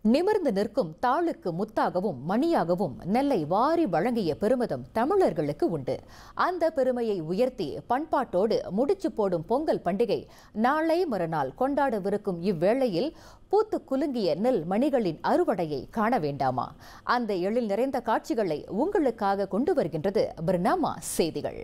நிமிர்ந்து நிற்கும் தாளுக்கு முத்தாகவும் மணியாகவும் நெல்லை வாரி வழங்கிய பெருமிதம் தமிழர்களுக்கு உண்டு அந்த பெருமையை உயர்த்தி பண்பாட்டோடு முடிச்சு போடும் பொங்கல் பண்டிகை நாளை மறுநாள் கொண்டாடவிருக்கும் இவ்வேளையில் பூத்து குலுங்கிய நெல் மணிகளின் அறுவடையை காண வேண்டாமா அந்த எழில் நிறைந்த காட்சிகளை உங்களுக்காக கொண்டு வருகின்றது பிர்னாமா செய்திகள்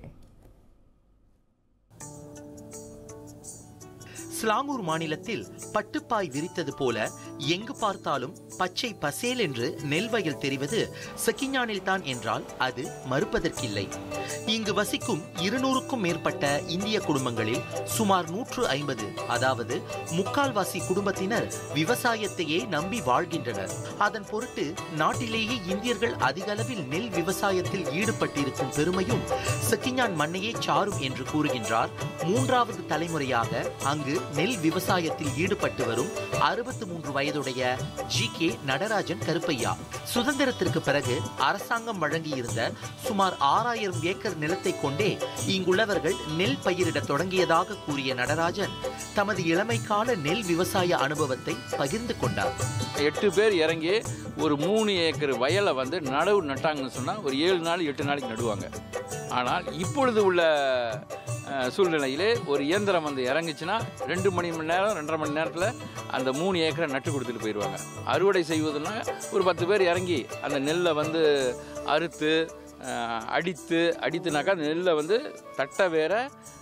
ஸ்லாங்கூர் மாநிலத்தில் பட்டுப்பாய் விரித்தது போல எங்கு பார்த்தாலும் பச்சை பசேல் என்று நெல் வயல் தெரிவது செக்கிஞானில்தான் என்றால் அது மறுப்பதற்கில்லை இங்கு வசிக்கும் இருநூறுக்கும் மேற்பட்ட இந்திய குடும்பங்களில் சுமார் நூற்று ஐம்பது அதாவது முக்கால்வாசி குடும்பத்தினர் விவசாயத்தையே நம்பி வாழ்கின்றனர் அதன் பொருட்டு நாட்டிலேயே இந்தியர்கள் அதிக அளவில் நெல் விவசாயத்தில் ஈடுபட்டிருக்கும் பெருமையும் செக்கிஞான் மண்ணையே சாரும் என்று கூறுகின்றார் மூன்றாவது தலைமுறையாக அங்கு நெல் விவசாயத்தில் ஈடுபட்டு வரும் அறுபத்து மூன்று வயதுடைய ஜி கே நடராஜன் கருப்பையா சுதந்திரத்திற்கு பிறகு அரசாங்கம் வழங்கியிருந்த சுமார் ஆறாயிரம் ஏக்கர் நிலத்தை கொண்டே இங்குள்ளவர்கள் நெல் பயிரிட தொடங்கியதாக கூறிய நடராஜன் தமது இளமைக்கால நெல் விவசாய அனுபவத்தை பகிர்ந்து கொண்டார் எட்டு பேர் இறங்கி ஒரு மூணு ஏக்கர் வயலை வந்து நடவு நட்டாங்கன்னு சொன்னால் ஒரு ஏழு நாள் எட்டு நாளைக்கு நடுவாங்க ஆனால் இப்பொழுது உள்ள அஹ், சூழ்நிலையிலே ஒரு இயந்திரம் வந்து இறங்குச்சுன்னா ரெண்டு மணி மணி நேரம் ரெண்டரை மணி நேரத்தில் அந்த மூணு ஏக்கரை நட்டு கொடுத்துட்டு போயிடுவாங்க அறுவடை செய்வதுன்னா ஒரு பத்து பேர் இறங்கி அந்த நெல்லை வந்து அறுத்து அஹ், அடித்து அடித்துனாக்கா அந்த நெல்லை வந்து தட்டை வேற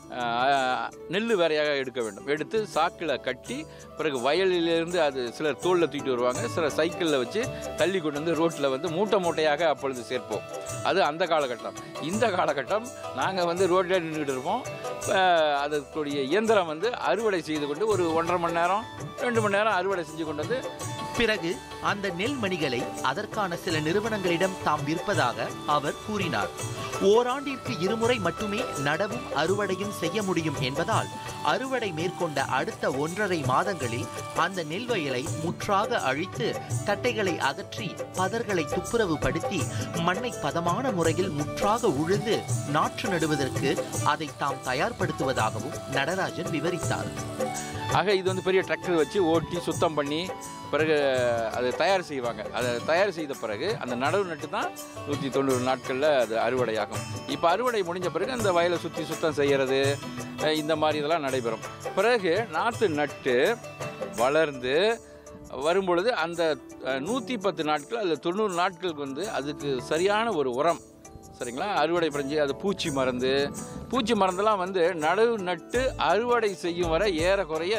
அஹ், நெல் வேறையாக எடுக்க வேண்டும் எடுத்து சாக்கில் கட்டி பிறகு வயலிலிருந்து அது சிலர் தோளில் தூக்கிட்டு வருவாங்க சிலர் சைக்கிளில் வச்சு தள்ளி கொண்டு வந்து ரோட்டில் வந்து மூட்டை மூட்டையாக அப்பொழுது சேர்ப்போம் அது அந்த காலகட்டம் இந்த காலகட்டம் நாங்கள் வந்து ரோட்டில் நின்றுக்கிட்டு இருப்போம் அஹ், அதற்குரிய இயந்திரம் வந்து அறுவடை செய்து கொண்டு ஒரு ஒன்றரை மணி நேரம் ரெண்டு மணி நேரம் அறுவடை செஞ்சு கொண்டு வந்து பிறகு அந்த நெல் மணிகளை அதற்கான சில நிறுவனங்களிடம் தாம் விற்பதாக அவர் கூறினார் ஓராண்டிற்கு இருமுறை மட்டுமே நடவும் அறுவடையும் செய்ய முடியும் என்பதால் அறுவடை மேற்கொண்ட அடுத்த ஒன்றரை மாதங்களில் அந்த நெல் வயலை முற்றாக அழித்து தட்டைகளை அகற்றி பதர்களை துப்புரவுபடுத்தி மண்ணை பதமான முறையில் முற்றாக உழுது நாற்று நடுவதற்கு அதை தாம் தயார்படுத்துவதாகவும் நடராஜன் விவரித்தார் ஆக இது வந்து பெரிய டிராக்டர் வச்சு ஓட்டி சுத்தம் பண்ணி பிறகு அதை தயார் செய்வாங்க அதை தயார் செய்த பிறகு அந்த நடவு நட்டு தான் நூற்றி தொண்ணூறு நாட்களில் அது அறுவடையாகும் இப்போ அறுவடை முடிஞ்ச பிறகு அந்த வயலை சுற்றி சுத்தம் செய்கிறது அஹ் இந்த மாதிரி இதெல்லாம் நடைபெறும் பிறகு நாற்று நட்டு வளர்ந்து வரும்பொழுது அந்த நூற்றி பத்து நாட்கள் அல்லது தொண்ணூறு நாட்களுக்கு வந்து அதுக்கு சரியான ஒரு உரம் சரிங்களா அறுவடை பறிஞ்சு அது பூச்சி மருந்து பூச்சி மருந்தெல்லாம் வந்து நடவு நட்டு அறுவடை செய்யும் வரை ஏறக்குறைய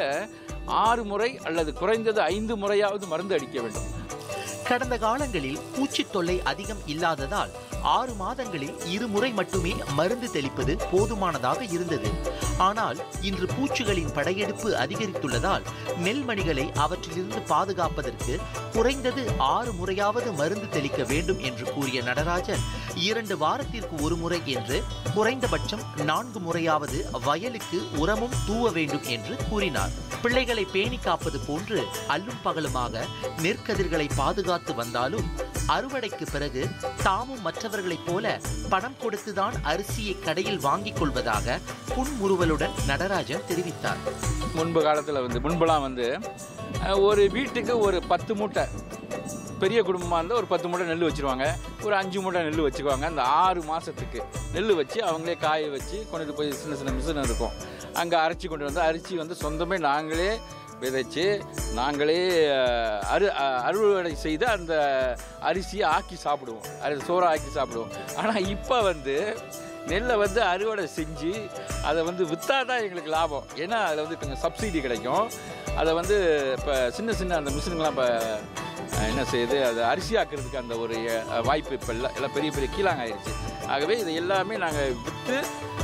ஆறு முறை அல்லது குறைந்தது ஐந்து முறையாவது மருந்து அடிக்க வேண்டும் கடந்த காலங்களில் பூச்சி தொல்லை அதிகம் இல்லாததால் ஆறு மாதங்களில் இருமுறை மட்டுமே மருந்து தெளிப்பது போதுமானதாக இருந்தது ஆனால் இன்று பூச்சிகளின் படையெடுப்பு அதிகரித்துள்ளதால் நெல்மணிகளை அவற்றிலிருந்து பாதுகாப்பதற்கு குறைந்தது ஆறு முறையாவது மருந்து தெளிக்க வேண்டும் என்று கூறிய நடராஜன் இரண்டு வாரத்திற்கு ஒரு முறை என்று குறைந்தபட்சம் நான்கு முறையாவது வயலுக்கு உரமும் தூவ வேண்டும் என்று கூறினார் பிள்ளைகளை பேணி காப்பது போன்று அல்லும் பகலுமாக நெற்கதிர்களை பாதுகாத்து வந்தாலும் அறுவடைக்கு பிறகு தாமும் மற்றவர்களைப் போல பணம் கொடுத்துதான் அரிசியை கடையில் வாங்கிக் கொள்வதாக புன்முறுவலுடன் நடராஜன் தெரிவித்தார் முன்பு காலத்தில் வந்து முன்பெல்லாம் வந்து அஹ், ஒரு வீட்டுக்கு ஒரு பத்து மூட்டை பெரிய குடும்பமாக இருந்தால் ஒரு பத்து மூட்டை நெல் வச்சுருவாங்க ஒரு அஞ்சு மூட்டை நெல் வச்சுக்குவாங்க அந்த ஆறு மாதத்துக்கு நெல் வச்சு அவங்களே காய வச்சு கொண்டுட்டு போய் சின்ன சின்ன மிஷின் இருக்கும் அங்கே அரைச்சி கொண்டு வந்து அரிசி வந்து சொந்தமே நாங்களே விதைச்சு நாங்களே அஹ், அறு அஹ், அறுவடை செய்து அந்த அரிசியை ஆக்கி சாப்பிடுவோம் அது சோறா ஆக்கி சாப்பிடுவோம் ஆனால் இப்போ வந்து நெல்லை வந்து அறுவடை செஞ்சு அதை வந்து விற்றா தான் எங்களுக்கு லாபம் ஏன்னா அதில் வந்து கொஞ்சம் சப்சிடி கிடைக்கும் அதை வந்து இப்போ சின்ன சின்ன அந்த மிஷினுங்கெலாம் இப்போ என்ன செய்யுது அதை அரிசி ஆக்கிறதுக்கு அந்த ஒரு அஹ், வாய்ப்பு இப்போ எல்லாம் எல்லாம் பெரிய பெரிய கீழாங்க ஆயிடுச்சு ஆகவே இது எல்லாமே நாங்கள் விற்று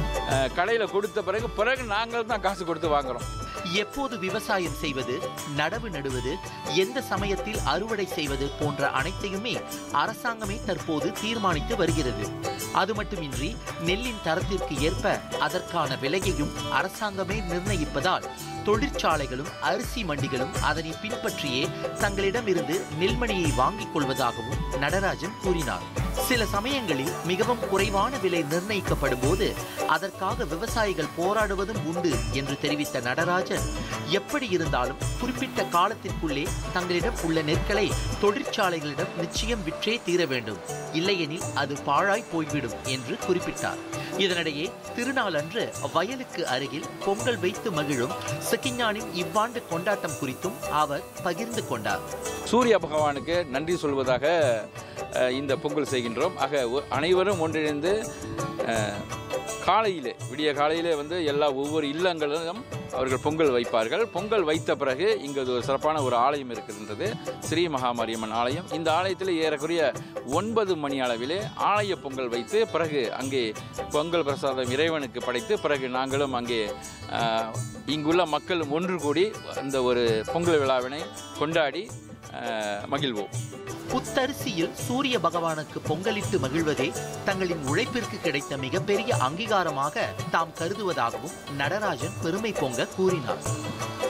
கடையில் கொடுத்த பிறகு பிறகு நாங்கள் தான் காசு கொடுத்து வாங்குகிறோம் எப்போது விவசாயம் செய்வது நடவு நடுவது எந்த சமயத்தில் அறுவடை செய்வது போன்ற அனைத்தையுமே அரசாங்கமே தற்போது தீர்மானித்து வருகிறது அது மட்டுமின்றி நெல்லின் தரத்திற்கு ஏற்ப அதற்கான விலையையும் அரசாங்கமே நிர்ணயிப்பதால் தொழிற்சாலைகளும் அரிசி மண்டிகளும் அதனை பின்பற்றியே தங்களிடமிருந்து நெல்மணியை வாங்கிக் கொள்வதாகவும் நடராஜன் கூறினார் சில சமயங்களில் மிகவும் குறைவான விலை நிர்ணயிக்கப்படும் போது அதற்காக விவசாயிகள் போராடுவதும் உண்டு என்று தெரிவித்த நடராஜன் எப்படி இருந்தாலும் குறிப்பிட்ட காலத்திற்குள்ளே தங்களிடம் உள்ள நெற்களை தொழிற்சாலைகளிடம் நிச்சயம் விற்றே தீர வேண்டும் இல்லையெனில் அது பாழாய் போய்விடும் என்று குறிப்பிட்டார் இதனிடையே திருநாளன்று வயலுக்கு அருகில் பொங்கல் வைத்து மகிழும் சிக்கிஞானின் இவ்வாண்டு கொண்டாட்டம் குறித்தும் அவர் பகிர்ந்து கொண்டார் சூரிய பகவானுக்கு நன்றி சொல்வதாக அஹ், இந்த பொங்கல் செய்கின்றோம் ஆக ஒ- அனைவரும் ஒன்றிணைந்து அஹ், காலையிலே விடிய காலையிலே வந்து எல்லா ஒவ்வொரு இல்லங்களிலும் அவர்கள் பொங்கல் வைப்பார்கள் பொங்கல் வைத்த பிறகு இங்கு ஒரு சிறப்பான ஒரு ஆலயம் இருக்கின்றது ஸ்ரீ மகாமாரியம்மன் ஆலயம் இந்த ஆலயத்தில் ஏறக்குறைய ஒன்பது மணி அளவிலே ஆலய பொங்கல் வைத்து பிறகு அங்கே பொங்கல் பிரசாதம் இறைவனுக்கு படைத்து பிறகு நாங்களும் அங்கே அஹ், இங்குள்ள மக்கள் ஒன்று கூடி அந்த ஒரு பொங்கல் விழாவினை கொண்டாடி அஹ், மகிழ்வோம் புத்தரிசியில் சூரிய பகவானுக்கு பொங்கலிட்டு மகிழ்வதே தங்களின் உழைப்பிற்கு கிடைத்த மிகப்பெரிய அங்கீகாரமாக தாம் கருதுவதாகவும் நடராஜன் பெருமை பொங்க கூறினார்